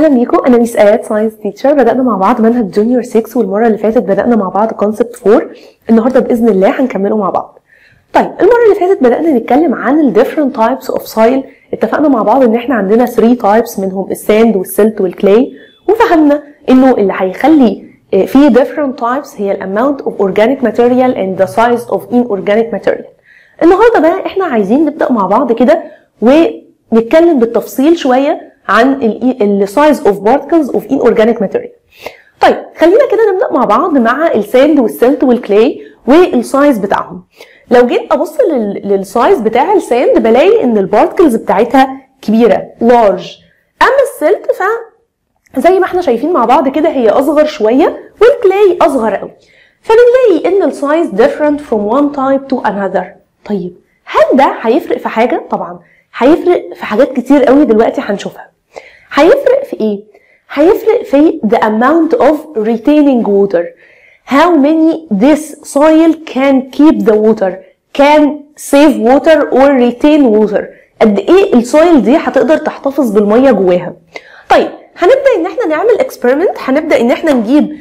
اهلا بيكم انا ميس ايات ساينس تيتشر بدانا مع بعض منهج جونيور 6 والمره اللي فاتت بدانا مع بعض كونسبت 4 النهارده باذن الله هنكمله مع بعض طيب المره اللي فاتت بدانا نتكلم عن الديفرنت تايبس اوف سايل اتفقنا مع بعض ان احنا عندنا 3 تايبس منهم الساند والسلت والكلاي وفهمنا انه اللي هيخلي في different types هي الاماونت اوف organic material and the size of inorganic material النهارده بقى احنا عايزين نبدا مع بعض كده ونتكلم بالتفصيل شويه عن السايز اوف بارتكلز اوف inorganic material طيب خلينا كده نبدا مع بعض مع الساند والسلت والكلاي والسايز بتاعهم لو جيت ابص للسايز بتاع الساند بلاقي ان البارتكلز بتاعتها كبيره لارج اما السلت ف زي ما احنا شايفين مع بعض كده هي اصغر شويه والكلاي اصغر قوي فبنلاقي ان السايز different from one type to another طيب هل ده هيفرق في حاجه طبعا هيفرق في حاجات كتير قوي دلوقتي هنشوفها هيفرق في ايه هيفرق في the amount of retaining water how many this soil can keep the water can save water or retain water قد ايه السويل دي هتقدر تحتفظ بالميه جواها طيب هنبدا ان احنا نعمل اكسبيرمنت هنبدا ان احنا نجيب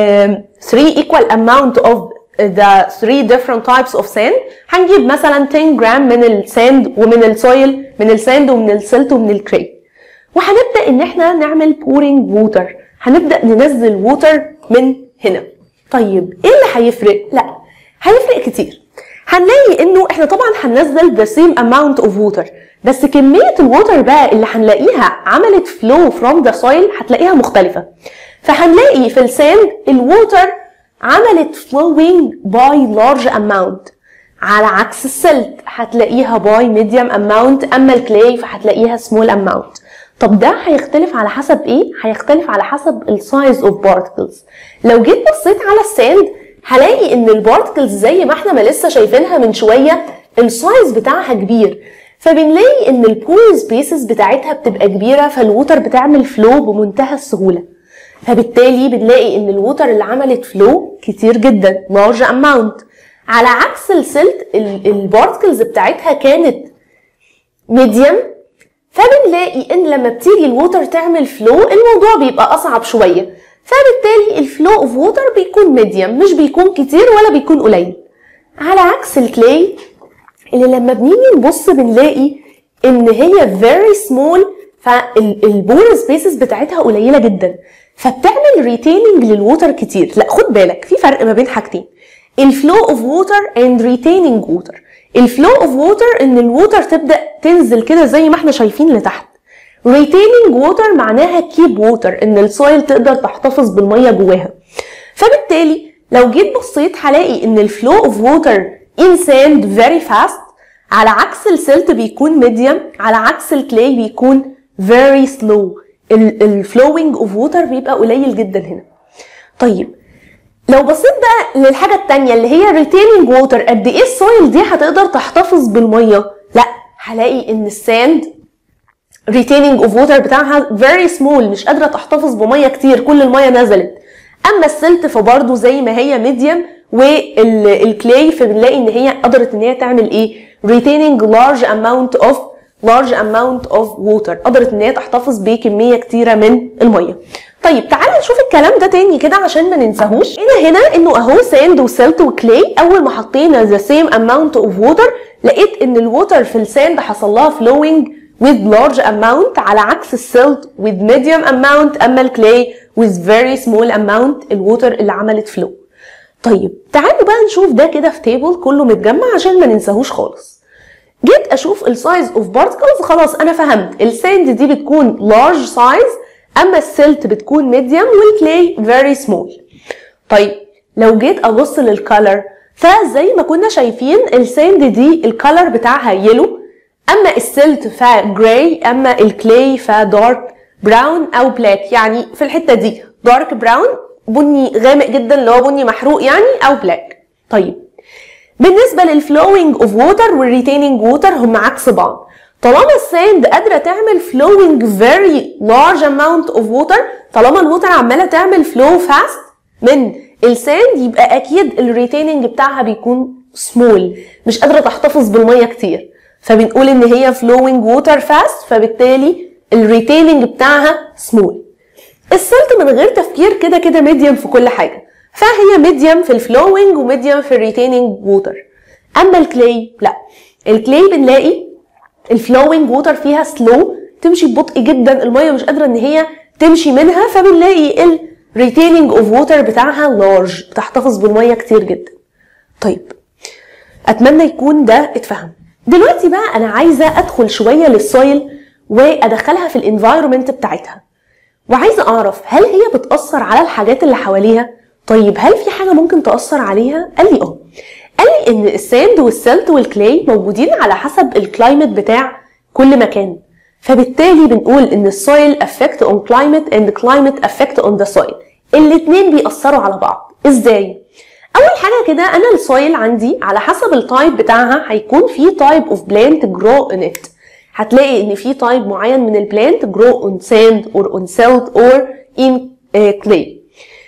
3 equal amount of the three different types of sand هنجيب مثلا 10 جرام من الساند ومن السويل من الساند ومن السلت ومن الكري وهنبدا ان احنا نعمل بورينج ووتر هنبدا ننزل ووتر من هنا طيب ايه اللي هيفرق لا هيفرق كتير هنلاقي انه احنا طبعا هننزل the same amount of water بس كمية الووتر بقى اللي هنلاقيها عملت flow from the soil هتلاقيها مختلفة فهنلاقي في الساند الووتر عملت flowing by large amount على عكس السلت هتلاقيها by medium amount اما الكلاي فهتلاقيها small amount طب ده هيختلف على حسب ايه؟ هيختلف على حسب السايز اوف بارتكلز لو جيت بصيت على الساند هلاقي ان البارتكلز زي ما احنا ما لسه شايفينها من شويه السايز بتاعها كبير فبنلاقي ان البور سبيسز بتاعتها بتبقى كبيره فالووتر بتعمل فلو بمنتهى السهوله فبالتالي بنلاقي ان الووتر اللي عملت فلو كتير جدا لارج اماونت على عكس السلت البارتكلز بتاعتها كانت ميديوم فبنلاقي ان لما بتيجي الووتر تعمل فلو الموضوع بيبقى اصعب شويه فبالتالي الفلو اوف ووتر بيكون ميديوم مش بيكون كتير ولا بيكون قليل على عكس الكلاي اللي لما بنيجي نبص بنلاقي ان هي very small فالبور سبيسز بتاعتها قليله جدا فبتعمل ريتيننج للووتر كتير لا خد بالك في فرق ما بين حاجتين الفلو اوف ووتر اند ريتيننج ووتر الفلو اوف ووتر ان الووتر تبدا تنزل كده زي ما احنا شايفين لتحت retaining water معناها keep water ان السويل تقدر تحتفظ بالميه جواها فبالتالي لو جيت بصيت هلاقي ان الفلو اوف ووتر in sand very fast على عكس السلت بيكون medium على عكس الكلاي بيكون very slow الفلوينج اوف ووتر بيبقى قليل جدا هنا طيب لو بصيت بقى للحاجه الثانيه اللي هي retaining water قد ايه السويل دي هتقدر تحتفظ بالميه لا هلاقي ان الساند retaining of water بتاعها very small مش قادره تحتفظ بميه كتير كل الميه نزلت اما السلت فبرضه زي ما هي ميديوم والكلاي فبنلاقي ان هي قدرت ان هي تعمل ايه retaining large amount of large amount of water قدرت ان هي تحتفظ بكميه كتيره من الميه طيب تعالى نشوف الكلام ده تاني كده عشان ما ننساهوش هنا هنا انه اهو ساند وسلت وكلاي اول ما حطينا the same amount of water لقيت ان الووتر في الساند حصل لها flowing with large amount على عكس السلت with medium amount اما الكلاي with very small amount الووتر اللي عملت فلو طيب تعالوا بقى نشوف ده كده في تيبل كله متجمع عشان ما ننساهوش خالص جيت اشوف السايز اوف بارتكلز خلاص انا فهمت الساند دي بتكون لارج سايز اما السلت بتكون ميديوم والكلاي very small طيب لو جيت ابص للكالر فزي ما كنا شايفين الساند دي الكالر بتاعها يلو اما السلت فجراي اما الكلاي فدارك براون او بلاك يعني في الحته دي دارك براون بني غامق جدا اللي هو بني محروق يعني او بلاك طيب بالنسبه للفلوينج اوف ووتر والريتيننج ووتر هم عكس بعض طالما الساند قادره تعمل flowing very large amount of water طالما الووتر عماله تعمل flow fast من الساند يبقى اكيد الريتيننج بتاعها بيكون سمول مش قادره تحتفظ بالميه كتير فبنقول ان هي flowing water fast فبالتالي الريتيننج بتاعها سمول السلت من غير تفكير كده كده ميديم في كل حاجه فهي ميديم في الفلوينج وميديم في الريتيننج ووتر اما الكلاي لا الكلاي بنلاقي الفلوينج ووتر فيها سلو تمشي ببطء جدا الميه مش قادره ان هي تمشي منها فبنلاقي الريتيننج اوف ووتر بتاعها لارج بتحتفظ بالميه كتير جدا طيب اتمنى يكون ده اتفهم دلوقتي بقى انا عايزه ادخل شويه للسويل وادخلها في الانفايرمنت بتاعتها وعايزه اعرف هل هي بتاثر على الحاجات اللي حواليها طيب هل في حاجه ممكن تاثر عليها قال لي اه قال لي ان الساند والسلت والكلاي موجودين على حسب الكلايمت بتاع كل مكان فبالتالي بنقول ان السويل افكت اون كلايمت اند كلايمت افكت اون ذا سويل الاثنين بيأثروا على بعض ازاي اول حاجه كده انا السويل عندي على حسب التايب بتاعها هيكون في تايب اوف بلانت جرو ان ات هتلاقي ان في تايب معين من البلانت جرو اون ساند اور اون سيلت اور ان كلاي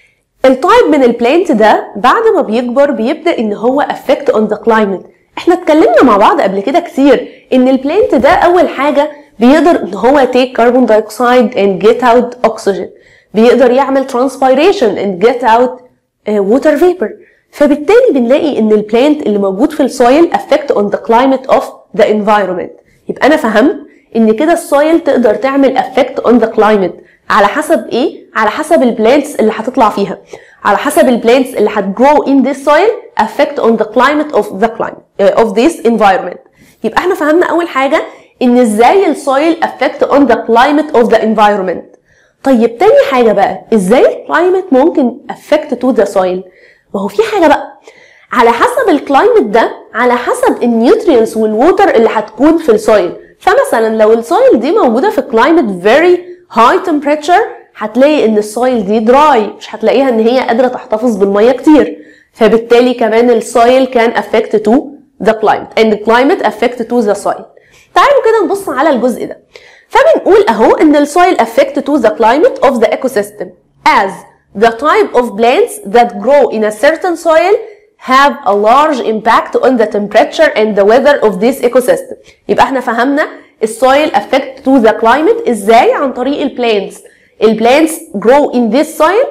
التايب من البلانت ده بعد ما بيكبر بيبدا ان هو افكت اون ذا كلايمت احنا اتكلمنا مع بعض قبل كده كتير ان البلانت ده اول حاجه بيقدر ان هو take carbon dioxide and get out oxygen بيقدر يعمل transpiration and get out uh, water vapor فبالتالي بنلاقي ان البلانت اللي موجود في السويل affect on the climate of the environment يبقى انا فهمت ان كده السويل تقدر تعمل affect on the climate على حسب ايه على حسب البلانتس اللي هتطلع فيها على حسب البلانتس اللي هتجرو in this soil affect on the climate of the climate uh, of this environment يبقى احنا فهمنا اول حاجه ان ازاي السويل affect on the climate of the environment طيب تاني حاجه بقى ازاي الكلايمت ممكن affect to the soil ما هو في حاجه بقى على حسب الكلايمت ده على حسب النيوترينز والووتر اللي هتكون في السويل فمثلا لو السويل دي موجوده في كلايمت very high temperature هتلاقي ان السويل دي دراي مش هتلاقيها ان هي قادره تحتفظ بالميه كتير فبالتالي كمان السويل كان affect to the climate and the climate affect to the soil تعالوا كده نبص على الجزء ده فبنقول اهو ان السويل affect to the climate of the ecosystem as the type of plants that grow in a certain soil have a large impact on the temperature and the weather of this ecosystem يبقى احنا فهمنا السويل affect to the climate ازاي عن طريق البلانتس البلانتس grow in this soil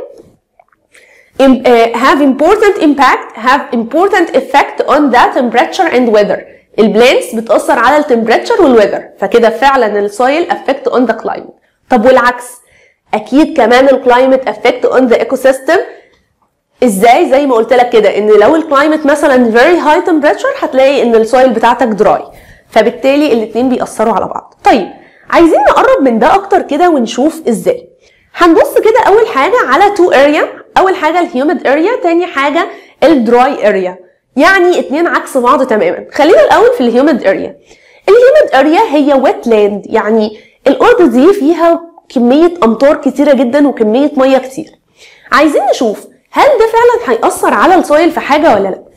im- uh, have important impact have important effect on the temperature and weather البلانتس بتأثر على التمبريتشر والويذر فكده فعلا السويل affect on the climate طب والعكس اكيد كمان الكلايمت affect on the ecosystem ازاي زي ما قلت لك كده ان لو الكلايمت مثلا very high temperature هتلاقي ان السويل بتاعتك دراي فبالتالي الاتنين بيأثروا على بعض طيب عايزين نقرب من ده اكتر كده ونشوف ازاي هنبص كده اول حاجه على تو اريا اول حاجه الهيوميد اريا تاني حاجه الدراي اريا يعني اتنين عكس بعض تماما خلينا الاول في الهيوميد اريا الهيوميد اريا هي ويت لاند يعني الارض دي فيها كميه امطار كتيره جدا وكميه ميه كتير عايزين نشوف هل ده فعلا هيأثر على السويل في حاجه ولا لا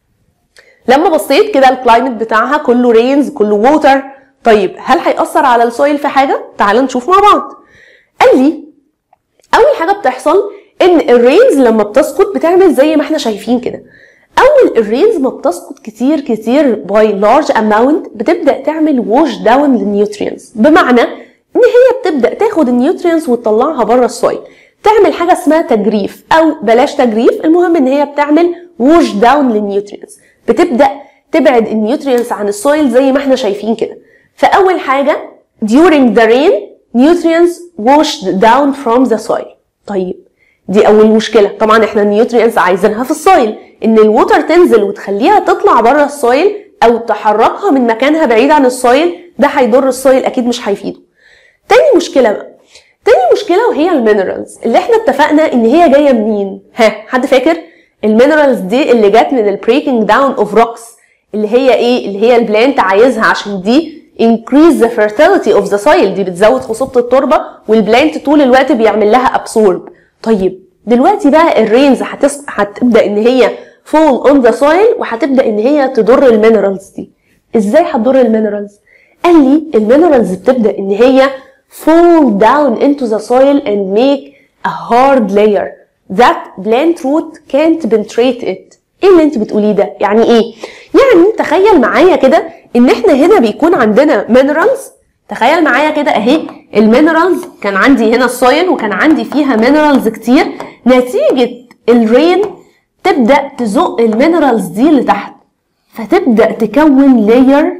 لما بصيت كده الكلايمت بتاعها كله رينز كله ووتر طيب هل هيأثر على السويل في حاجه تعال نشوف مع بعض قال لي اول حاجه بتحصل ان الرينز لما بتسقط بتعمل زي ما احنا شايفين كده اول الرينز ما بتسقط كتير كتير باي لارج اماونت بتبدا تعمل ووش داون للنيوترينز بمعنى ان هي بتبدا تاخد النيوترينز وتطلعها بره السويل تعمل حاجه اسمها تجريف او بلاش تجريف المهم ان هي بتعمل ووش داون للنيوترينز بتبدا تبعد النيوترينز عن السويل زي ما احنا شايفين كده فاول حاجه during the rain nutrients washed down from the soil طيب دي اول مشكله طبعا احنا النيوترينز عايزينها في السويل ان الووتر تنزل وتخليها تطلع بره السويل او تحركها من مكانها بعيد عن السويل ده هيضر السويل اكيد مش هيفيده تاني مشكله بقى تاني مشكله وهي المينرالز اللي احنا اتفقنا ان هي جايه منين ها حد فاكر المينرالز دي اللي جت من البريكنج داون اوف روكس اللي هي ايه اللي هي البلانت عايزها عشان دي increase the fertility of the soil دي بتزود خصوبة التربة والبلانت طول الوقت بيعمل لها absorb طيب دلوقتي بقى الرينز هتص... هتبدا ان هي fall on the soil وهتبدا ان هي تضر المينرالز دي ازاي هتضر المينرالز قال لي المينرالز بتبدا ان هي fall down into the soil and make a hard layer that plant root can't penetrate it ايه اللي انت بتقوليه ده يعني ايه يعني تخيل معايا كده ان احنا هنا بيكون عندنا minerals تخيل معايا كده اهي المينرالز كان عندي هنا السويل وكان عندي فيها مينرالز كتير نتيجه الرين تبدا تزق المينرالز دي لتحت فتبدا تكون لاير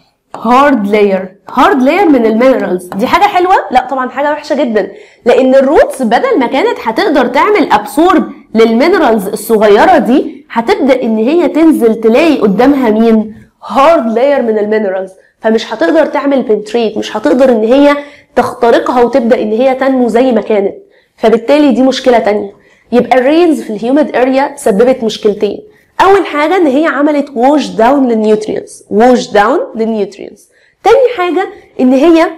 هارد لاير هارد لاير من المينرالز دي حاجه حلوه لا طبعا حاجه وحشه جدا لان الروتس بدل ما كانت هتقدر تعمل ابسورب للمينرالز الصغيره دي هتبدا ان هي تنزل تلاقي قدامها مين هارد لاير من المينرالز فمش هتقدر تعمل بنتريت مش هتقدر ان هي تخترقها وتبدا ان هي تنمو زي ما كانت فبالتالي دي مشكله تانية يبقى الرينز في الهيوميد اريا سببت مشكلتين اول حاجه ان هي عملت ووش داون للنيوترينز ووش داون للنيوترينز تاني حاجه ان هي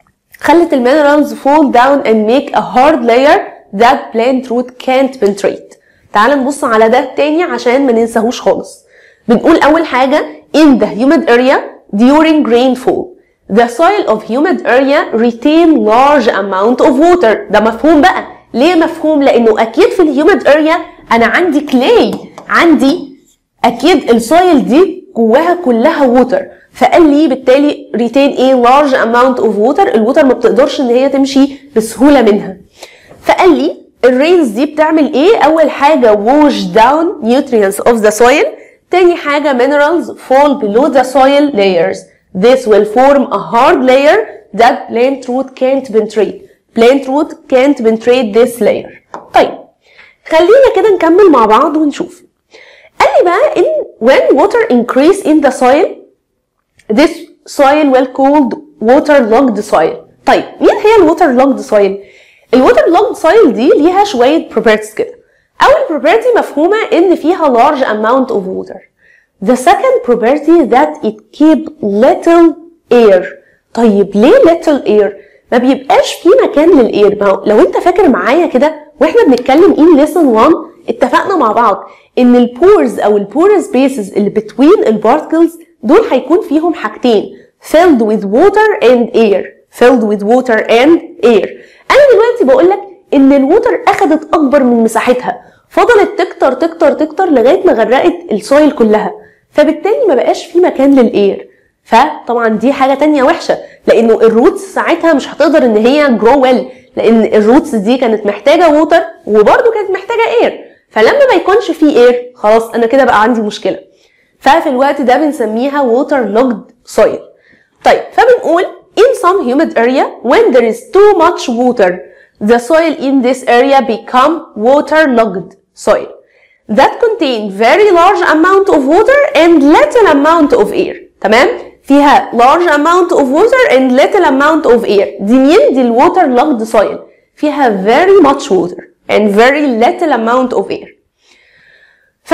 خلت المينرالز fall down and make a hard layer that plant root can't penetrate تعال نبص على ده تاني عشان ما ننساهوش خالص بنقول اول حاجه in the humid area during rainfall the soil of humid area retain large amount of water ده مفهوم بقى ليه مفهوم لانه اكيد في الهيوميد اريا انا عندي كلاي عندي اكيد السويل دي جواها كلها ووتر فقال لي بالتالي ريتين ايه لارج اماونت اوف ووتر الووتر ما بتقدرش ان هي تمشي بسهوله منها فقال لي الرينز دي بتعمل ايه اول حاجه ووش داون nutrients of the soil تاني حاجه minerals fall below the soil layers this will form a hard layer that plant root can't penetrate plant root can't penetrate this layer طيب خلينا كده نكمل مع بعض ونشوف قال لي بقى ان when water increase in the soil this soil will called waterlogged soil طيب مين هي الووتر لوجد soil الووتر لوجد soil دي ليها شويه properties كده اول property مفهومه ان فيها large amount of water the second property that it keep little air طيب ليه little air ما بيبقاش في مكان للاير ما هو لو انت فاكر معايا كده واحنا بنتكلم in lesson 1 اتفقنا مع بعض ان البورز او البور سبيسز اللي between البارتكلز دول هيكون فيهم حاجتين filled with water and air filled with water and air انا دلوقتي بقول لك ان الووتر اخذت اكبر من مساحتها فضلت تكتر تكتر تكتر لغايه ما غرقت السويل كلها فبالتالي ما بقاش في مكان للاير فطبعا دي حاجه تانية وحشه لانه الروتس ساعتها مش هتقدر ان هي جرو ويل لان الروتس دي كانت محتاجه ووتر وبرده كانت محتاجه اير فلما ما يكونش في اير خلاص انا كده بقى عندي مشكله ففي الوقت ده بنسميها water logged soil طيب فبنقول in some humid area when there is too much water the soil in this area become waterlogged soil that contain very large amount of water and little amount of air تمام فيها large amount of water and little amount of air دي مين دي الووتر logged soil فيها very much water and very little amount of air ف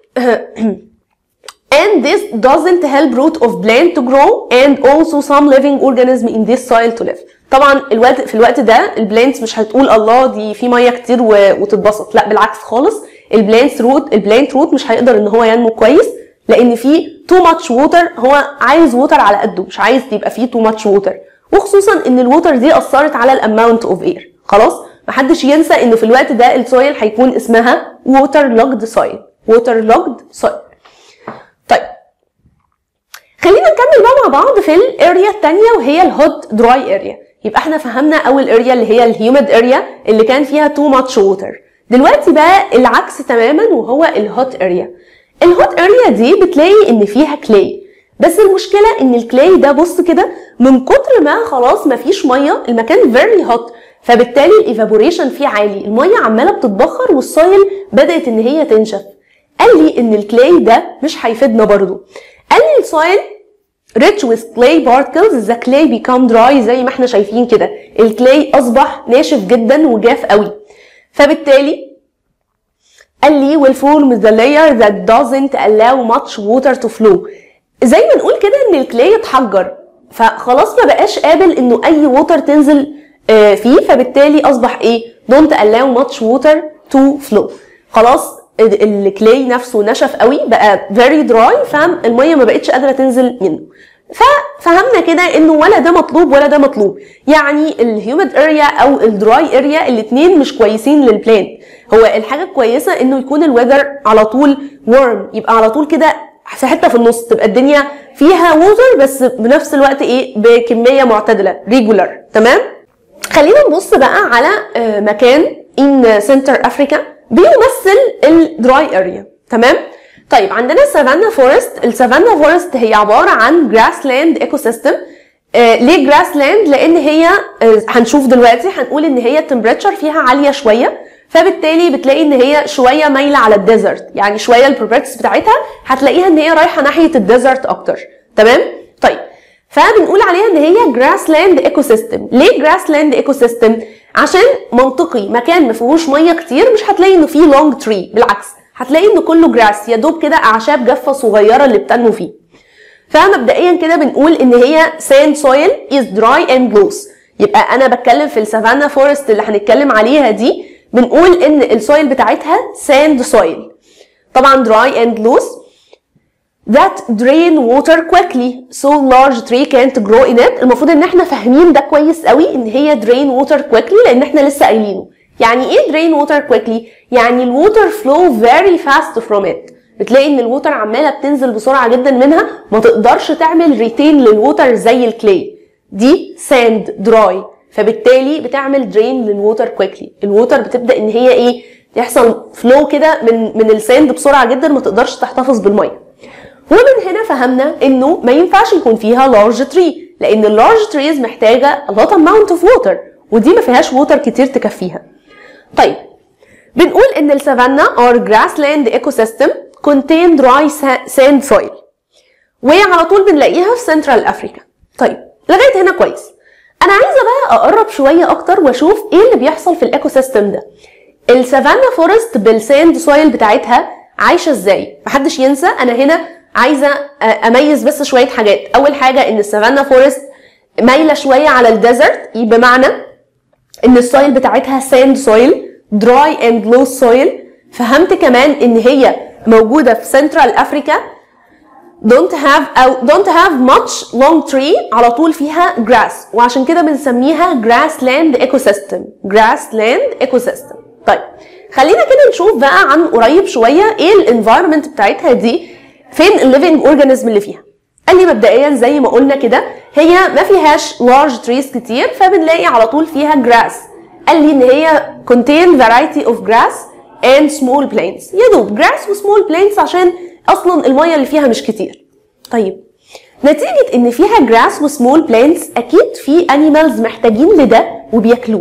and this doesn't help root of plant to grow and also some living organism in this soil to live طبعا الوقت في الوقت ده البلانتس مش هتقول الله دي في ميه كتير و... وتتبسط لا بالعكس خالص البلانتس روت البلانت روت مش هيقدر ان هو ينمو كويس لان في تو ماتش ووتر هو عايز ووتر على قده مش عايز يبقى فيه تو ماتش ووتر وخصوصا ان الووتر دي اثرت على الاماونت اوف اير خلاص محدش ينسى ان في الوقت ده السويل هيكون اسمها ووتر لوجد سويل ووتر لوجد سويل طيب خلينا نكمل بقى مع بعض في الاريا الثانيه وهي الهوت دراي اريا يبقى احنا فهمنا اول اريا اللي هي الهيوميد اريا اللي كان فيها تو ماتش ووتر دلوقتي بقى العكس تماما وهو الهوت اريا الهوت اريا دي بتلاقي ان فيها كلاي بس المشكله ان الكلاي ده بص كده من كتر ما خلاص ما فيش ميه المكان فيري هوت فبالتالي الايفابوريشن فيه عالي الميه عماله بتتبخر والسويل بدات ان هي تنشف قال لي ان الكلاي ده مش هيفيدنا برضو قال لي السويل rich with clay particles the clay become dry زي ما احنا شايفين كده الكلاي اصبح ناشف جدا وجاف قوي فبالتالي قال لي will form the layer that doesn't allow much water to flow زي ما نقول كده ان الكلاي اتحجر فخلاص ما بقاش قابل انه اي ووتر تنزل فيه فبالتالي اصبح ايه don't allow much water to flow خلاص الكلاي نفسه نشف قوي بقى very dry فالميه ما بقتش قادره تنزل منه ففهمنا كده انه ولا ده مطلوب ولا ده مطلوب يعني الهيوميد اريا او الدراي اريا الاثنين مش كويسين للبلانت هو الحاجه الكويسه انه يكون الويذر على طول warm يبقى على طول كده في حته في النص تبقى الدنيا فيها ووتر بس بنفس الوقت ايه بكميه معتدله ريجولار تمام خلينا نبص بقى على آه، مكان ان سنتر افريكا بيمثل الدراي اريا تمام طيب عندنا السافانا فورست السافانا فورست هي عباره عن جراس لاند ايكو سيستم ليه جراس لاند لان هي آه، هنشوف دلوقتي هنقول ان هي التمبريتشر فيها عاليه شويه فبالتالي بتلاقي ان هي شويه مايله على الديزرت يعني شويه البروبرتيز بتاعتها هتلاقيها ان هي رايحه ناحيه الديزرت اكتر تمام طيب فبنقول عليها ان هي جراس لاند ايكو سيستم ليه جراس لاند ايكو سيستم عشان منطقي مكان ما فيهوش ميه كتير مش هتلاقي انه فيه لونج تري بالعكس هتلاقي انه كله جراس يا دوب كده اعشاب جافه صغيره اللي بتنمو فيه فمبدئيا كده بنقول ان هي ساند سويل از دراي اند لوس يبقى انا بتكلم في السافانا فورست اللي هنتكلم عليها دي بنقول ان السويل بتاعتها ساند سويل طبعا دراي اند لوس that drain water quickly so large tree can't grow in it المفروض ان احنا فاهمين ده كويس قوي ان هي drain water quickly لان احنا لسه قايلينه يعني ايه drain water quickly يعني الووتر flow very fast from it بتلاقي ان الووتر عماله بتنزل بسرعه جدا منها ما تقدرش تعمل ريتين للووتر زي الكلي دي ساند دراي فبالتالي بتعمل درين للووتر كويكلي الووتر بتبدا ان هي ايه يحصل فلو كده من من الساند بسرعه جدا ما تقدرش تحتفظ بالميه ومن هنا فهمنا انه ما ينفعش يكون فيها لارج تري لان اللارج تريز محتاجه a lot amount of water ودي ما فيهاش ووتر كتير تكفيها طيب بنقول ان السافانا or grassland ecosystem contain dry sa- sand soil وعلى طول بنلاقيها في سنترال افريكا طيب لغايه هنا كويس انا عايزه بقى اقرب شويه اكتر واشوف ايه اللي بيحصل في الايكو سيستم ده السافانا فورست بالساند سويل بتاعتها عايشه ازاي محدش ينسى انا هنا عايزه اميز بس شويه حاجات اول حاجه ان السافانا فورست مايله شويه على الديزرت بمعنى ان السويل بتاعتها ساند سويل دراي اند لو سويل فهمت كمان ان هي موجوده في سنترال افريكا don't have او don't have much long tree على طول فيها grass وعشان كده بنسميها grassland ecosystem grassland ecosystem طيب خلينا كده نشوف بقى عن قريب شويه ايه الانفايرمنت بتاعتها دي فين الليفنج اورجانيزم اللي فيها قال لي مبدئيا زي ما قلنا كده هي ما فيهاش large trees كتير فبنلاقي على طول فيها grass قال لي ان هي contain variety of grass and small plants يا دوب grass و small plants عشان اصلا الميه اللي فيها مش كتير طيب نتيجة ان فيها grass و small plants اكيد في animals محتاجين لده وبياكلوه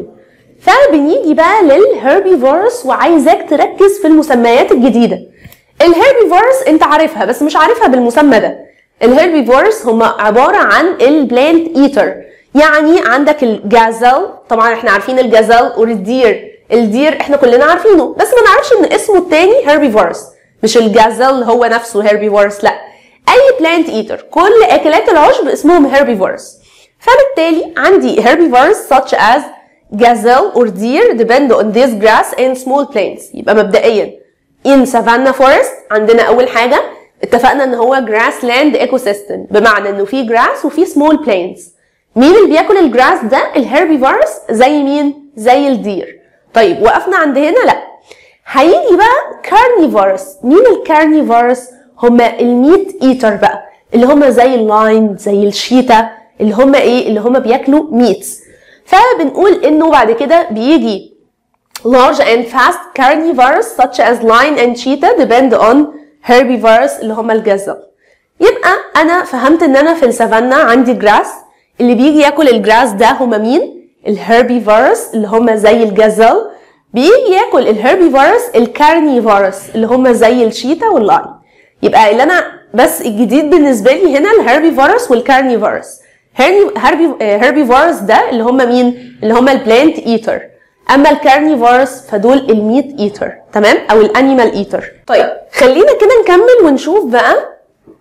فبنيجي بقى للهربيفورس وعايزاك تركز في المسميات الجديدة الهربيفورس انت عارفها بس مش عارفها بالمسمى ده الهربيفورس هم عبارة عن البلانت ايتر يعني عندك الجازل طبعا احنا عارفين الجازل والدير الدير احنا كلنا عارفينه بس ما نعرفش ان اسمه التاني هربيفورس مش الجازل هو نفسه هربيفورس لا اي بلانت ايتر كل اكلات العشب اسمهم هربيفورس فبالتالي عندي herbivores such as gazelle or deer depend on this grass and small plants يبقى مبدئيا in savanna forest عندنا اول حاجه اتفقنا ان هو grassland ecosystem بمعنى انه في grass وفي small plants مين اللي بياكل الجراس ده الهربيفورس زي مين زي الدير طيب وقفنا عند هنا لا هيجي بقى كارنيفورس مين الكارنيفورس هما الميت ايتر بقى اللي هما زي اللاين زي الشيتا اللي هما ايه اللي هما بياكلوا ميتس فبنقول انه بعد كده بيجي large and fast carnivores such as lion and cheetah depend on herbivores اللي هما الجزر يبقى انا فهمت ان انا في السافانا عندي جراس اللي بيجي ياكل الجراس ده هما مين الهربيفورس اللي هما زي الجزل بيجي ياكل الهربيفورس الكارنيفورس اللي هما زي الشيتا واللاين يبقى اللي انا بس الجديد بالنسبه لي هنا الهربيفورس والكارنيفورس هربيفورس ده اللي هم مين اللي هم البلانت ايتر اما الكارنيفورس فدول الميت ايتر تمام او الانيمال ايتر طيب خلينا كده نكمل ونشوف بقى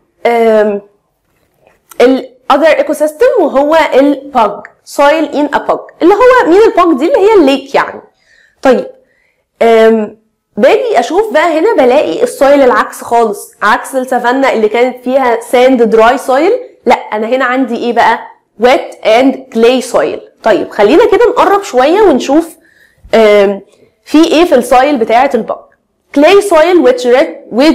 الاذر ايكو سيستم وهو الباج سويل ان ا باج اللي هو مين الباج دي اللي هي الليك يعني طيب أم باجي اشوف بقى هنا بلاقي السويل العكس خالص عكس السافانا اللي كانت فيها ساند دراي سويل لا انا هنا عندي ايه بقى wet and clay soil طيب خلينا كده نقرب شويه ونشوف في ايه في السويل بتاعه البق clay soil which, which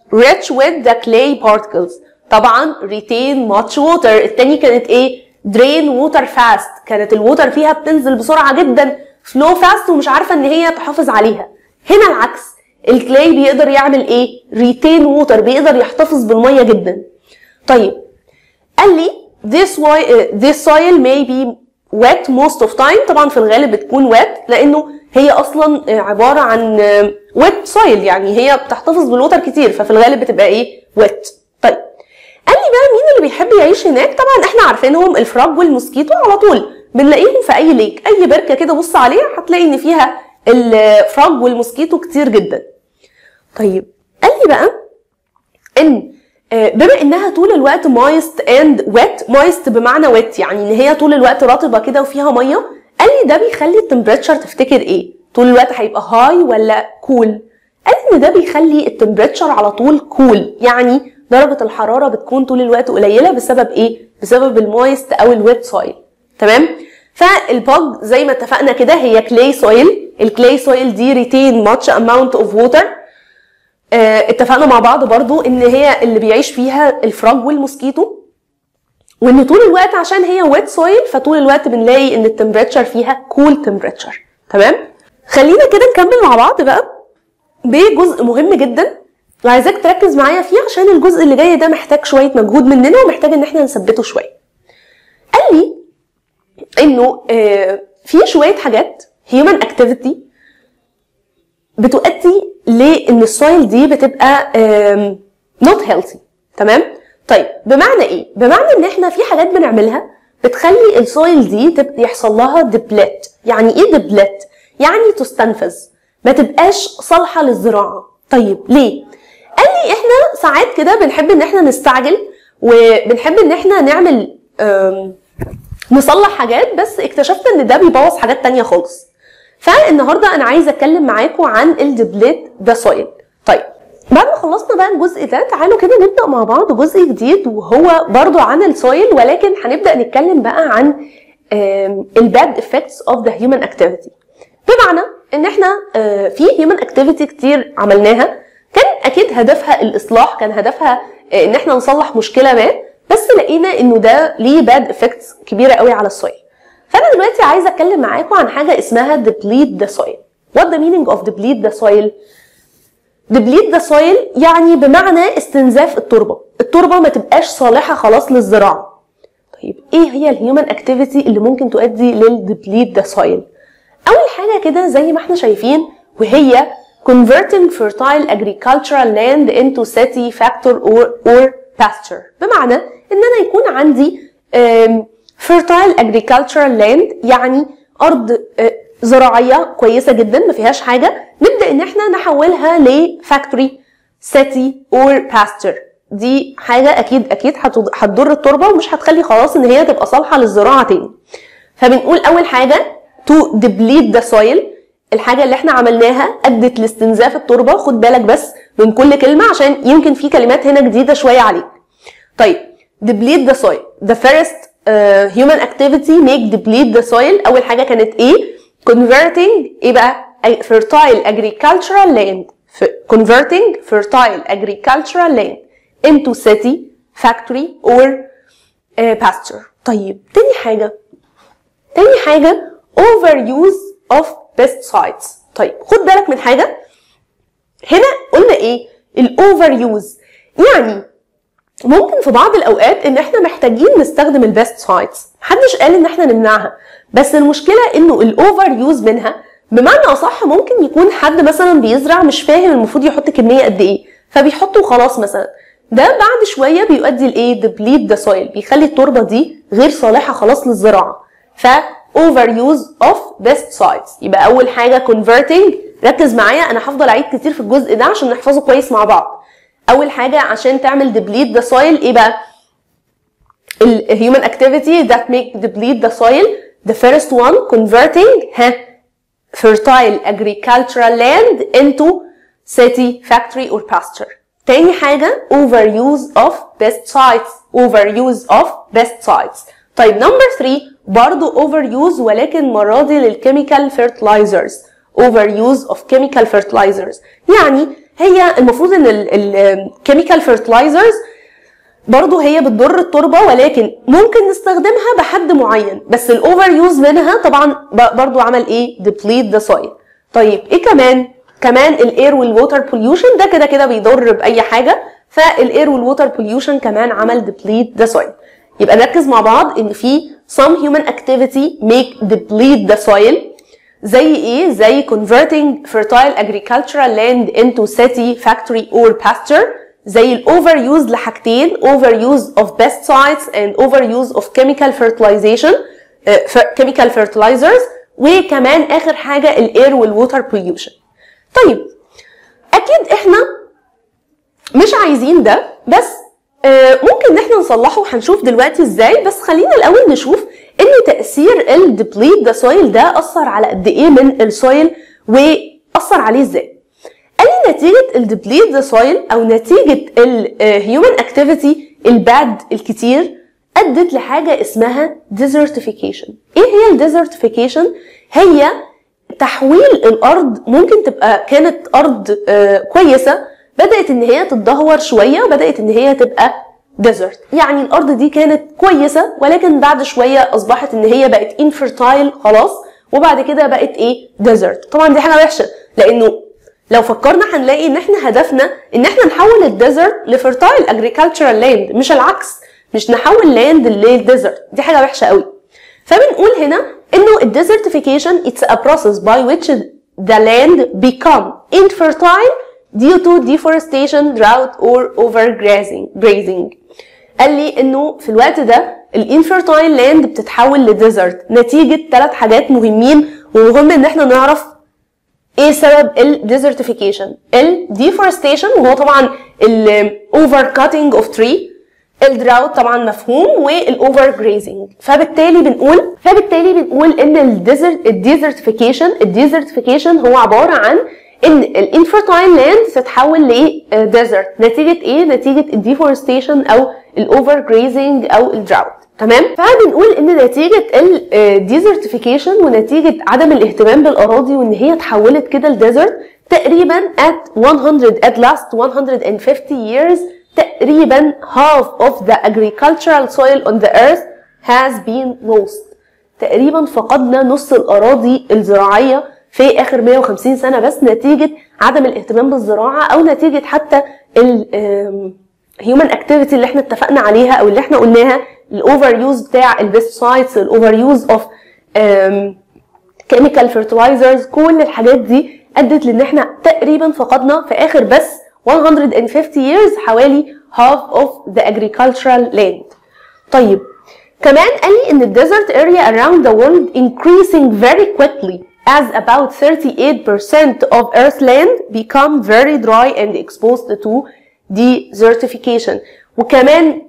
rich with the clay particles طبعا retain much water التاني كانت ايه drain water fast كانت الووتر فيها بتنزل بسرعة جدا flow fast ومش عارفة ان هي تحافظ عليها هنا العكس الكلاي بيقدر يعمل ايه retain water بيقدر يحتفظ بالمية جدا طيب قال لي this, this soil may be wet most of time طبعا في الغالب بتكون wet لانه هي اصلا عباره عن wet soil يعني هي بتحتفظ بالوتر كتير ففي الغالب بتبقى ايه wet طيب قال لي بقى مين اللي بيحب يعيش هناك طبعا احنا عارفينهم الفراج والموسكيتو على طول بنلاقيهم في اي ليك اي بركه كده بص عليها هتلاقي ان فيها الفراج والموسكيتو كتير جدا طيب قال لي بقى ان بما انها طول الوقت moist and wet moist بمعنى wet يعني ان هي طول الوقت رطبه كده وفيها ميه قال لي ده بيخلي التمبريتشر تفتكر ايه طول الوقت هيبقى هاي ولا كول cool. قال ان ده بيخلي التمبريتشر على طول كول cool. يعني درجه الحراره بتكون طول الوقت قليله بسبب ايه بسبب المويست او الويت سويل تمام فالبوج زي ما اتفقنا كده هي كلاي سويل الكلاي سويل دي ريتين ماتش اماونت اوف ووتر اه اتفقنا مع بعض برضو ان هي اللي بيعيش فيها الفراج والموسكيتو وان طول الوقت عشان هي ويت سويل فطول الوقت بنلاقي ان التمبريتشر فيها كول تمبريتشر تمام خلينا كده نكمل مع بعض بقى بجزء مهم جدا وعايزاك تركز معايا فيه عشان الجزء اللي جاي ده محتاج شويه مجهود مننا ومحتاج ان احنا نثبته شويه قال لي انه آه في شويه حاجات هيومن اكتيفيتي بتؤدي لان السويل دي بتبقى نوت هيلثي تمام طيب بمعنى ايه بمعنى ان احنا في حاجات بنعملها بتخلي السويل دي تبقى يحصل لها دبلت يعني ايه دبلت يعني تستنفذ ما تبقاش صالحه للزراعه طيب ليه قال لي احنا ساعات كده بنحب ان احنا نستعجل وبنحب ان احنا نعمل نصلح حاجات بس اكتشفت ان ده بيبوظ حاجات تانية خالص فالنهارده انا عايزه اتكلم معاكم عن الدبليت ذا سويل طيب بعد ما خلصنا بقى الجزء ده تعالوا كده نبدا مع بعض جزء جديد وهو برضو عن السويل ولكن هنبدا نتكلم بقى عن الباد افكتس اوف ذا هيومن اكتيفيتي بمعنى ان احنا في هيومن اكتيفيتي كتير عملناها كان اكيد هدفها الاصلاح كان هدفها ان احنا نصلح مشكله ما بس لقينا انه ده ليه باد افكتس كبيره قوي على السويل فانا دلوقتي عايزه اتكلم معاكم عن حاجه اسمها deplete the soil what the meaning of deplete the soil deplete the soil يعني بمعنى استنزاف التربه التربه ما تبقاش صالحه خلاص للزراعه طيب ايه هي الهيومن اكتيفيتي اللي ممكن تؤدي للديبليت ذا سويل اول حاجه كده زي ما احنا شايفين وهي converting fertile agricultural land into city factor or, or pasture بمعنى ان انا يكون عندي fertile agricultural land يعني ارض زراعيه كويسه جدا ما فيهاش حاجه نبدا ان احنا نحولها لفاكتوري سيتي اور باستر دي حاجه اكيد اكيد هتضر التربه ومش هتخلي خلاص ان هي تبقى صالحه للزراعه تاني فبنقول اول حاجه to deplete the soil الحاجه اللي احنا عملناها ادت لاستنزاف التربه خد بالك بس من كل كلمه عشان يمكن في كلمات هنا جديده شويه عليك طيب deplete the soil the first uh, human activity make deplete the soil اول حاجه كانت ايه converting ايه بقى fertile agricultural land converting fertile agricultural land into city factory or uh, pasture طيب تاني حاجه تاني حاجه overuse of pesticides طيب خد بالك من حاجه هنا قلنا ايه الاوفر يوز يعني ممكن في بعض الاوقات ان احنا محتاجين نستخدم البيستسايدز محدش قال ان احنا نمنعها بس المشكله انه الاوفر يوز منها بمعنى اصح ممكن يكون حد مثلا بيزرع مش فاهم المفروض يحط كميه قد ايه فبيحطه وخلاص مثلا ده بعد شويه بيؤدي لايه ديبليت ذا سويل بيخلي التربه دي غير صالحه خلاص للزراعه ف over use of pesticides يبقى اول حاجه converting ركز معايا انا هفضل اعيد كتير في الجزء ده عشان نحفظه كويس مع بعض اول حاجه عشان تعمل deplete the soil ايه بقى ال human activity that make deplete the soil the first one converting ها fertile agricultural land into city factory or pasture تاني حاجة overuse of pesticides overuse of pesticides طيب number 3 برضو overuse ولكن المرة دي للchemical fertilizers overuse of chemical fertilizers يعني هي المفروض ان الكيميكال فيرتلايزرز برضه هي بتضر التربه ولكن ممكن نستخدمها بحد معين بس الاوفر يوز منها طبعا برضه عمل ايه ديبليت ذا سويل طيب ايه كمان كمان الاير والووتر بوليوشن ده كده كده بيضر باي حاجه فالاير والووتر بوليوشن كمان عمل ديبليت ذا سويل يبقى نركز مع بعض ان في some human activity make deplete the soil زي ايه زي converting fertile agricultural land into city factory or pasture زي الاوفر يوز لحاجتين اوفر يوز of pesticides and over use of chemical fertilization uh, chemical fertilizers وكمان اخر حاجه الاير والووتر pollution طيب اكيد احنا مش عايزين ده بس آه ممكن ان احنا نصلحه وهنشوف دلوقتي ازاي بس خلينا الاول نشوف ان تاثير الديبليت ذا سويل ده اثر على قد ايه من السويل واثر عليه ازاي قال لي نتيجه الديبليت ذا سويل او نتيجه الهيومن اكتيفيتي الباد الكتير ادت لحاجه اسمها ديزرتيفيكيشن ايه هي الديزرتيفيكيشن هي تحويل الارض ممكن تبقى كانت ارض آه كويسه بدات ان هي تتدهور شويه وبدات ان هي تبقى ديزرت يعني الارض دي كانت كويسه ولكن بعد شويه اصبحت ان هي بقت انفرتايل خلاص وبعد كده بقت ايه ديزرت طبعا دي حاجه وحشه لانه لو فكرنا هنلاقي ان احنا هدفنا ان احنا نحول الديزرت لفرتايل اجريكلتشرال لاند مش العكس مش نحول لاند للديزرت دي حاجه وحشه قوي فبنقول هنا انه الديزرتيفيكيشن it's a process by which the land become infertile due to deforestation, drought or overgrazing grazing. قال لي انه في الوقت ده الانفرتايل لاند بتتحول لديزرت نتيجة ثلاث حاجات مهمين ومهم ان احنا نعرف ايه سبب الديزرتيفيكيشن الديفورستيشن وهو طبعا الاوفر كاتنج اوف تري الدراوت طبعا مفهوم والاوفر جريزنج فبالتالي بنقول فبالتالي بنقول ان الديزرت الديزرتيفيكيشن الديزرتيفيكيشن هو عباره عن ان الانفرتايل لاند تتحول لديزرت نتيجه ايه نتيجه الديفورستيشن او الاوفر جريزنج او الدراوت تمام فبنقول ان نتيجه الديزرتيفيكيشن ونتيجه عدم الاهتمام بالاراضي وان هي اتحولت كده لديزرت تقريبا at 100 at last 150 years تقريبا half of the agricultural soil on the earth has been lost تقريبا فقدنا نص الاراضي الزراعيه في اخر 150 سنه بس نتيجه عدم الاهتمام بالزراعه او نتيجه حتى الهيومن اكتيفيتي اللي احنا اتفقنا عليها او اللي احنا قلناها الاوفر يوز بتاع البيستسايدز الاوفر يوز اوف كيميكال فيرتلايزرز كل الحاجات دي ادت لان احنا تقريبا فقدنا في اخر بس 150 years حوالي half of the agricultural land طيب كمان قال لي ان الديزرت area around the world increasing very quickly as about 38% of Earth's land become very dry and exposed to desertification وكمان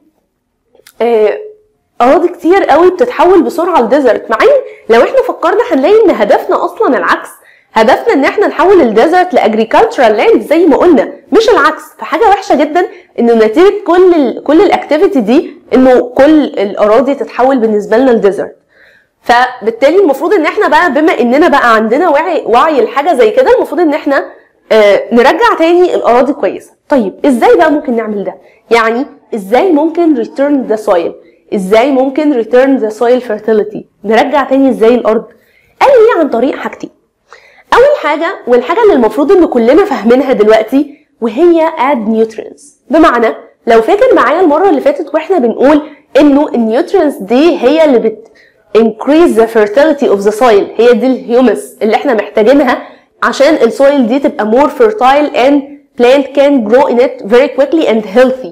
آه اراضي كتير قوي بتتحول بسرعه لديزرت مع ان لو احنا فكرنا هنلاقي ان هدفنا اصلا العكس هدفنا ان احنا نحول الديزرت لاجريكلتشرال لاند زي ما قلنا مش العكس فحاجه وحشه جدا انه نتيجه كل ال كل الاكتيفيتي دي انه كل الاراضي تتحول بالنسبه لنا لديزرت فبالتالي المفروض ان احنا بقى بما اننا بقى عندنا وعي وعي لحاجه زي كده المفروض ان احنا آه نرجع تاني الاراضي كويسه طيب ازاي بقى ممكن نعمل ده يعني ازاي ممكن ريتيرن ذا سويل ازاي ممكن ريتيرن ذا سويل فيرتيليتي نرجع تاني ازاي الارض قال لي عن طريق حاجتين اول حاجه والحاجه اللي المفروض ان كلنا فاهمينها دلوقتي وهي اد نيوترينز بمعنى لو فاكر معايا المره اللي فاتت واحنا بنقول انه النيوترينز دي هي اللي بت increase the fertility of the soil هي دي الهيومس اللي احنا محتاجينها عشان السويل دي تبقى more fertile and plant can grow in it very quickly and healthy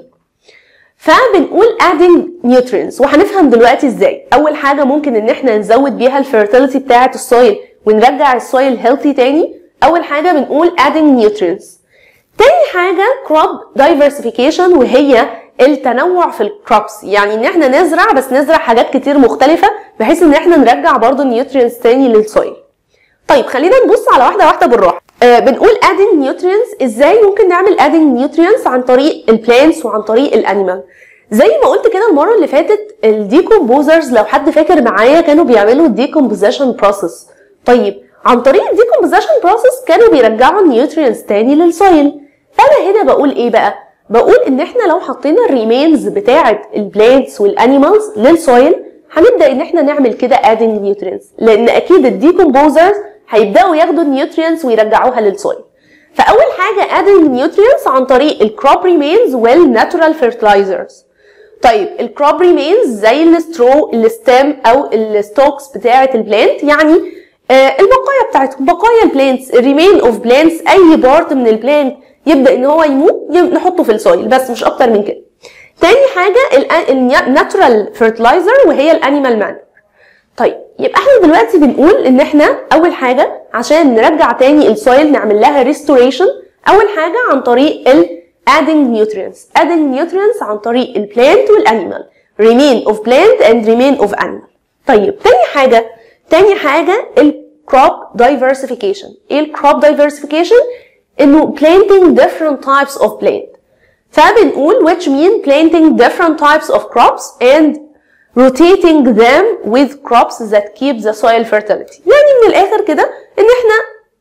فبنقول adding nutrients وهنفهم دلوقتي ازاي اول حاجه ممكن ان احنا نزود بيها الفيرتيليتي بتاعه السويل ونرجع السويل هيلثي تاني اول حاجه بنقول adding nutrients تاني حاجه crop diversification وهي التنوع في الكروبس يعني ان احنا نزرع بس نزرع حاجات كتير مختلفه بحيث ان احنا نرجع برضو النيوترينز تاني للسويل طيب خلينا نبص على واحده واحده بالراحه آه بنقول adding nutrients ازاي ممكن نعمل adding nutrients عن طريق البلانتس وعن طريق الانيمال زي ما قلت كده المره اللي فاتت الديكومبوزرز لو حد فاكر معايا كانوا بيعملوا الديكومبوزيشن بروسيس طيب عن طريق الديكومبوزيشن بروسيس كانوا بيرجعوا النيوترينز تاني للسويل فانا هنا بقول ايه بقى بقول ان احنا لو حطينا الريمينز بتاعه البلانتس والانيمالز للسويل هنبدا ان احنا نعمل كده ادنج نيوترينز لان اكيد الديكومبوزرز هيبداوا ياخدوا النيوترينز ويرجعوها للسويل فاول حاجه ادنج نيوترينز عن طريق الكروب ريمينز والناتورال فيرتلايزرز طيب الكروب ريمينز زي السترو الستام او الستوكس بتاعه البلانت يعني آه البقايا بتاعتهم بقايا البلانتس الريمين اوف بلانتس اي بارت من البلانت يبدا ان هو يموت نحطه في السويل بس مش اكتر من كده تاني حاجه الناتورال فيرتلايزر وهي الانيمال مان طيب يبقى احنا دلوقتي بنقول ان احنا اول حاجه عشان نرجع تاني السويل نعمل لها ريستوريشن اول حاجه عن طريق ال adding nutrients adding nutrients عن طريق البلانت والانيمال remain of plant and remain of animal طيب تاني حاجه تاني حاجه الكروب diversification ايه الكروب diversification انه planting different types of plant فبنقول which mean planting different types of crops and rotating them with crops that keep the soil fertility يعني من الاخر كده ان احنا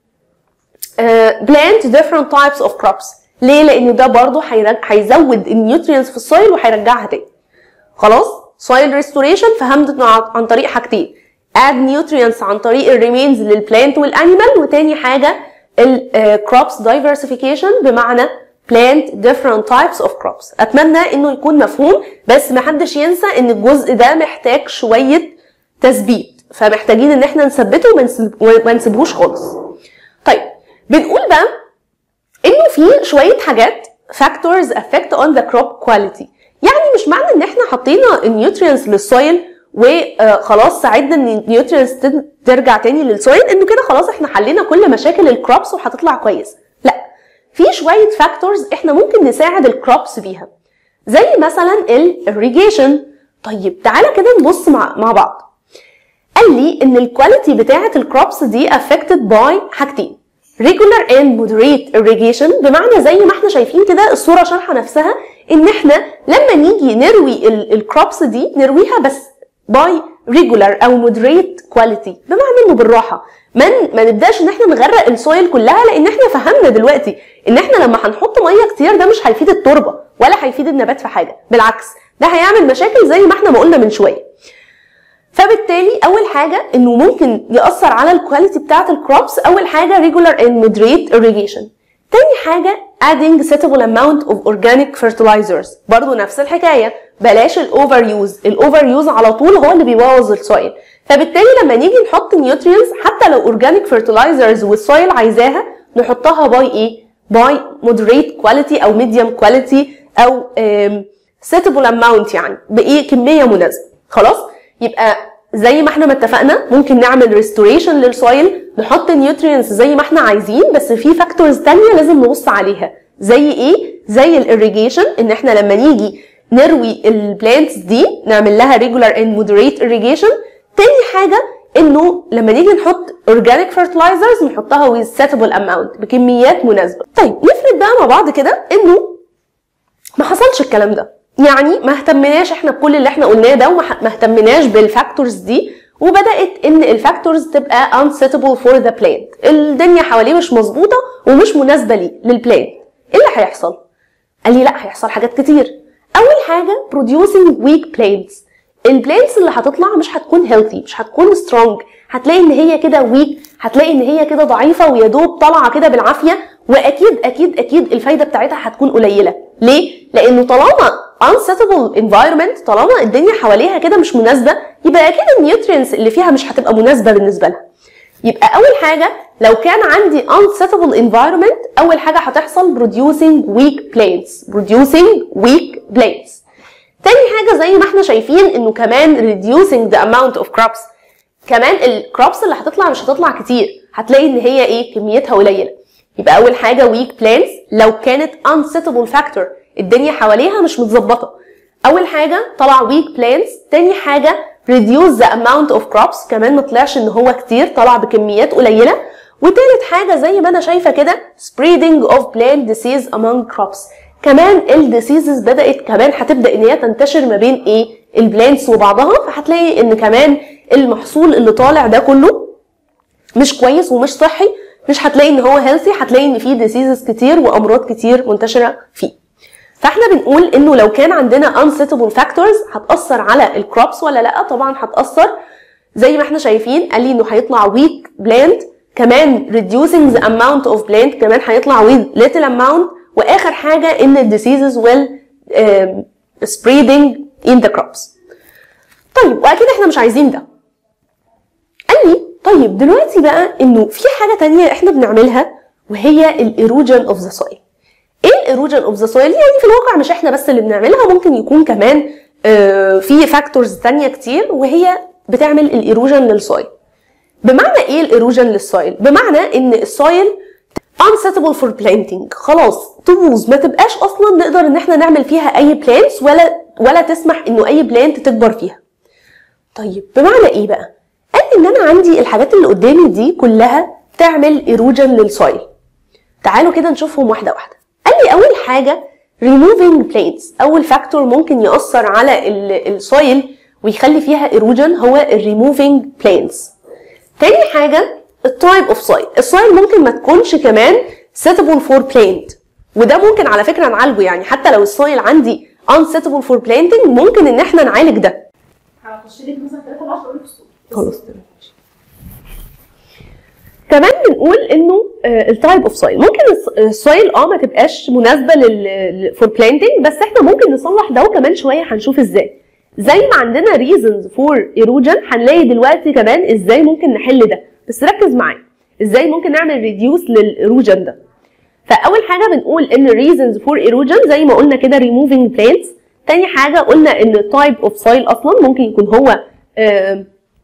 uh, plant different types of crops ليه لان ده برضه هيزود النيوترينز في السويل وهيرجعها تاني خلاص soil restoration فهمت عن طريق حاجتين add nutrients عن طريق الريمينز للبلانت والانيمال وتاني حاجه الكروبس diversification بمعنى plant different types of crops اتمنى انه يكون مفهوم بس محدش ينسى ان الجزء ده محتاج شويه تثبيت فمحتاجين ان احنا نثبته وما نسيبهوش خالص طيب بنقول بقى انه في شويه حاجات factors affect on the crop quality يعني مش معنى ان احنا حطينا النيوترينز للسويل وخلاص ساعدنا ان النيوترينز ترجع تاني للسويل انه كده خلاص احنا حلينا كل مشاكل الكروبس وهتطلع كويس لا في شويه فاكتورز احنا ممكن نساعد الكروبس بيها زي مثلا الاريجيشن طيب تعالى كده نبص مع, مع بعض قال لي ان الكواليتي بتاعه الكروبس دي affected by حاجتين regular and moderate irrigation بمعنى زي ما احنا شايفين كده الصوره شارحه نفسها ان احنا لما نيجي نروي الكروبس دي نرويها بس باي ريجولار او moderate كواليتي بمعنى انه بالراحه ما ما نبداش ان احنا نغرق السويل كلها لان احنا فهمنا دلوقتي ان احنا لما هنحط ميه كتير ده مش هيفيد التربه ولا هيفيد النبات في حاجه بالعكس ده هيعمل مشاكل زي ما احنا ما قلنا من شويه فبالتالي اول حاجه انه ممكن ياثر على الكواليتي بتاعه الكروبس اول حاجه regular and moderate irrigation تاني حاجه adding suitable amount of organic fertilizers برضو نفس الحكايه بلاش الاوفر يوز الاوفر يوز على طول هو اللي بيبوظ السويل فبالتالي لما نيجي نحط نيوترينز حتى لو اورجانيك فيرتلايزرز والسويل عايزاها نحطها باي ايه باي moderate كواليتي او ميديوم كواليتي او suitable amount يعني بايه كميه مناسبه خلاص يبقى زي ما احنا ما اتفقنا ممكن نعمل ريستوريشن للسويل نحط نيوترينز زي ما احنا عايزين بس في فاكتورز تانية لازم نبص عليها زي ايه زي الاريجيشن ان احنا لما نيجي نروي البلانتس دي نعمل لها ريجولار اند مودريت irrigation تاني حاجه انه لما نيجي نحط اورجانيك فيرتلايزرز نحطها with suitable amount بكميات مناسبه طيب نفرض بقى مع بعض كده انه ما حصلش الكلام ده يعني ما اهتمناش احنا بكل اللي احنا قلناه ده وما اهتمناش بالفاكتورز دي وبدات ان الفاكتورز تبقى unsuitable for the plant الدنيا حواليه مش مظبوطه ومش مناسبه ليه للبلانت ايه اللي هيحصل قال لي لا هيحصل حاجات كتير اول حاجه producing weak plants البلانتس اللي هتطلع مش هتكون healthy مش هتكون strong هتلاقي ان هي كده ويك هتلاقي ان هي كده ضعيفه ويا دوب طالعه كده بالعافيه واكيد اكيد اكيد الفايده بتاعتها هتكون قليله ليه لانه طالما unsuitable environment طالما الدنيا حواليها كده مش مناسبه يبقى اكيد النيوترينز اللي فيها مش هتبقى مناسبه بالنسبه لها يبقى اول حاجه لو كان عندي unsuitable environment اول حاجه هتحصل producing weak plants producing weak plants تاني حاجه زي ما احنا شايفين انه كمان reducing the amount of crops كمان الكروبس اللي هتطلع مش هتطلع كتير هتلاقي ان هي ايه كميتها قليله يبقى اول حاجه weak plants لو كانت unsuitable factor الدنيا حواليها مش متظبطه اول حاجه طلع weak plants تاني حاجه reduce the amount of crops كمان ما طلعش ان هو كتير طلع بكميات قليله وتالت حاجه زي ما انا شايفه كده spreading of plant disease among crops كمان الديسيزز بدات كمان هتبدا ان هي تنتشر ما بين ايه البلانتس وبعضها فهتلاقي ان كمان المحصول اللي طالع ده كله مش كويس ومش صحي مش هتلاقي ان هو هيلثي هتلاقي ان فيه ديسيزز كتير وامراض كتير منتشره فيه فاحنا بنقول انه لو كان عندنا unsuitable factors هتاثر على الكروبس ولا لا طبعا هتاثر زي ما احنا شايفين قال لي انه هيطلع weak plant كمان reducing the amount of plant كمان هيطلع with little amount واخر حاجه ان ال diseases will um, spreading in the crops طيب واكيد احنا مش عايزين ده قال لي طيب دلوقتي بقى انه في حاجه تانية احنا بنعملها وهي الايروجن اوف ذا سويل ايه الايروجن اوف ذا سويل يعني في الواقع مش احنا بس اللي بنعملها ممكن يكون كمان آه، في فاكتورز تانية كتير وهي بتعمل الايروجن للسويل بمعنى ايه الايروجن للسويل بمعنى ان السويل unsuitable for planting خلاص تبوظ ما تبقاش اصلا نقدر ان احنا نعمل فيها اي بلانتس ولا ولا تسمح انه اي بلانت تكبر فيها طيب بمعنى ايه بقى قال ان انا عندي الحاجات اللي قدامي دي كلها تعمل ايروجن للسويل تعالوا كده نشوفهم واحده واحده قال لي اول حاجه removing plants اول فاكتور ممكن ياثر على السويل ويخلي فيها ايروجن هو الريموفينج plants تاني حاجه التايب اوف سويل السويل ممكن ما تكونش كمان suitable for plant وده ممكن على فكره نعالجه يعني حتى لو السويل عندي unsuitable for planting ممكن ان احنا نعالج ده هخش لك مثلا 3 10 اقول لك اسطوره خلاص تمام كمان بنقول انه التايب اوف سويل ممكن الس- السويل اه ما تبقاش مناسبه لل فور بلانتنج بس احنا ممكن نصلح ده وكمان شويه هنشوف ازاي زي ما عندنا ريزونز فور ايروجن هنلاقي دلوقتي كمان ازاي ممكن نحل ده بس ركز معايا ازاي ممكن نعمل ريديوس للايروجن ده فاول حاجه بنقول ان reasons فور ايروجن زي ما قلنا كده removing plants تاني حاجه قلنا ان type of soil اصلا ممكن يكون هو آه،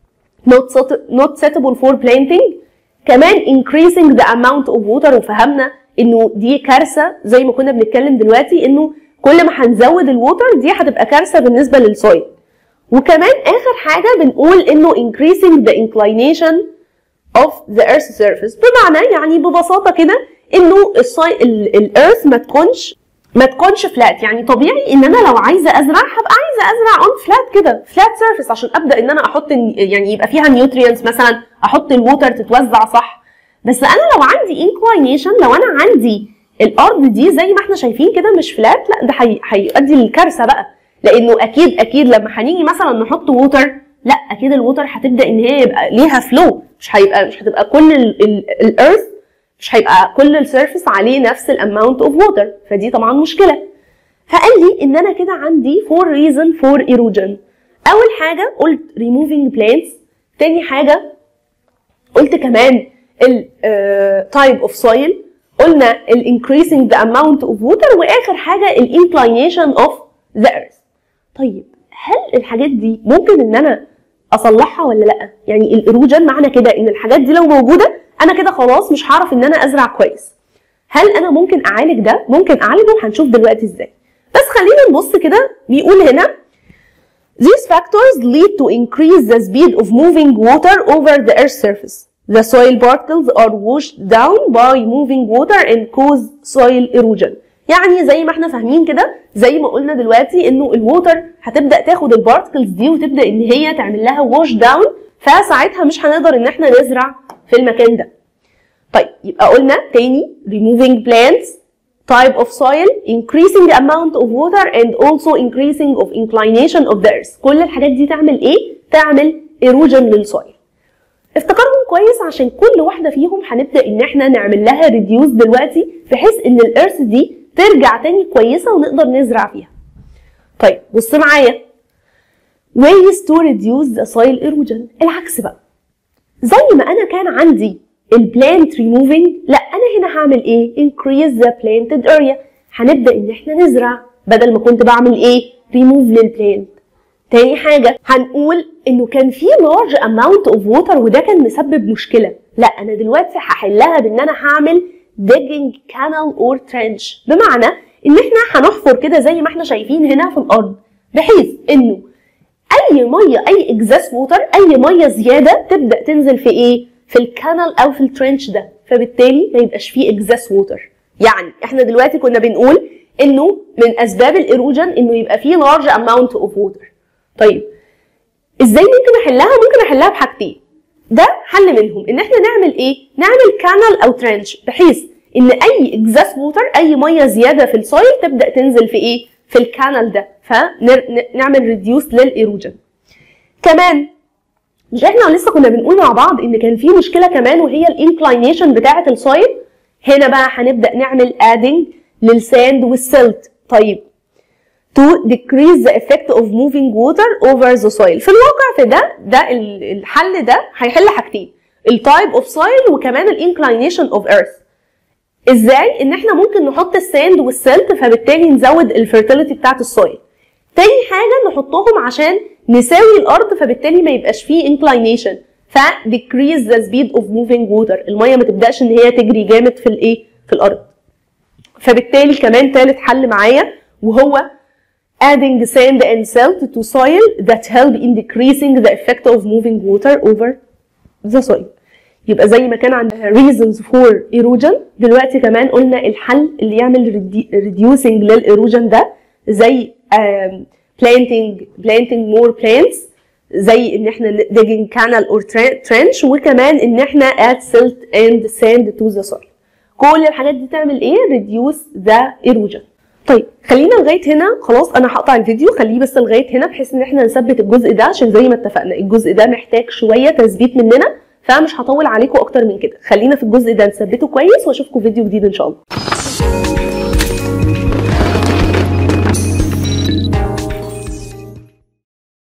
not suit- not suitable for planting كمان increasing the amount of water وفهمنا انه دي كارثه زي ما كنا بنتكلم دلوقتي انه كل ما هنزود الووتر دي هتبقى كارثه بالنسبه للسويل وكمان اخر حاجه بنقول انه increasing the inclination of the earth surface بمعنى يعني ببساطه كده انه الصي... الارث ما تكونش ما تكونش فلات يعني طبيعي ان انا لو عايزه ازرع هبقى عايزه ازرع اون فلات كده فلات سيرفيس عشان ابدا ان انا احط ال- يعني يبقى فيها نيوترينتس مثلا احط الووتر تتوزع صح بس انا لو عندي انكلاينيشن لو انا عندي الارض دي زي ما احنا شايفين كده مش فلات لا ده هي- هيؤدي للكارثه بقى لانه اكيد اكيد لما هنيجي مثلا نحط ووتر لا اكيد الووتر هتبدا ان هي يبقى ليها فلو مش هيبقى مش هتبقى كل الارث مش هيبقى كل السيرفيس عليه نفس الاماونت اوف ووتر فدي طبعا مشكله فقال لي ان انا كده عندي فور ريزون فور ايروجن اول حاجه قلت removing plants تاني حاجه قلت كمان ال uh, type of soil قلنا ال increasing the amount of water واخر حاجه ال inclination of the earth طيب هل الحاجات دي ممكن ان انا اصلحها ولا لا يعني الايروجن معنى كده ان الحاجات دي لو موجوده انا كده خلاص مش هعرف ان انا ازرع كويس هل انا ممكن اعالج ده ممكن اعالجه هنشوف دلوقتي ازاي بس خلينا نبص كده بيقول هنا These factors lead to increase the speed of moving water over the earth's surface. The soil particles are washed down by moving water and cause soil erosion. يعني زي ما احنا فاهمين كده زي ما قلنا دلوقتي انه الووتر هتبدا تاخد البارتكلز دي وتبدا ان هي تعمل لها واش داون فساعتها مش هنقدر ان احنا نزرع في المكان ده. طيب يبقى قلنا تاني removing plants type of soil increasing the amount of water and also increasing of inclination of the earth كل الحاجات دي تعمل ايه تعمل erosion للسويل افتكرهم كويس عشان كل واحده فيهم هنبدا ان احنا نعمل لها ريديوس دلوقتي بحيث ان الارث دي ترجع تاني كويسه ونقدر نزرع فيها طيب بص معايا ways to reduce the soil erosion العكس بقى زي ما انا كان عندي البلانت ريموفينج لا انا هنا هعمل ايه increase the planted area هنبدا ان احنا نزرع بدل ما كنت بعمل ايه ريموف للبلانت تاني حاجه هنقول انه كان في large amount of water وده كان مسبب مشكله لا انا دلوقتي هحلها بان انا هعمل digging canal or trench بمعنى ان احنا هنحفر كده زي ما احنا شايفين هنا في الارض بحيث انه اي ميه اي اكزاس ووتر اي ميه زياده تبدا تنزل في ايه في الكانال او في الترنش ده فبالتالي ما يبقاش فيه اكزاس ووتر يعني احنا دلوقتي كنا بنقول انه من اسباب الايروجن انه يبقى فيه لارج اماونت اوف ووتر طيب ازاي ممكن احلها ممكن احلها بحاجتين ده حل منهم ان احنا نعمل ايه نعمل كانال او ترانش بحيث ان اي اكزاس ووتر اي ميه زياده في السويل تبدا تنزل في ايه في الكانال ده فنعمل ريديوس للايروجن كمان مش احنا لسه كنا بنقول مع بعض ان كان في مشكله كمان وهي الانكلاينيشن بتاعه السويل هنا بقى هنبدا نعمل ادنج للساند والسلت طيب to decrease the effect of moving water over the soil في الواقع في ده ده الحل ده هيحل حاجتين التايب اوف سويل وكمان الانكلاينيشن اوف ايرث ازاي ان احنا ممكن نحط الساند والسلت فبالتالي نزود الفيرتيليتي بتاعت السويل تاني حاجه نحطهم عشان نساوي الارض فبالتالي ما يبقاش فيه انكلاينيشن ف decrease the speed of moving water الميه ما تبداش ان هي تجري جامد في الايه في الارض فبالتالي كمان تالت حل معايا وهو adding sand and salt to soil that help in decreasing the effect of moving water over the soil يبقى زي ما كان عندنا reasons for erosion دلوقتي كمان قلنا الحل اللي يعمل reducing للايروجن ده زي um, planting planting more plants زي ان احنا digging canal or trench وكمان ان احنا add silt and sand to the soil كل الحاجات دي تعمل ايه reduce the erosion طيب خلينا لغايه هنا خلاص انا هقطع الفيديو خليه بس لغايه هنا بحيث ان احنا نثبت الجزء ده عشان زي ما اتفقنا الجزء ده محتاج شويه تثبيت مننا فمش هطول عليكم اكتر من كده خلينا في الجزء ده نثبته كويس واشوفكم فيديو جديد ان شاء الله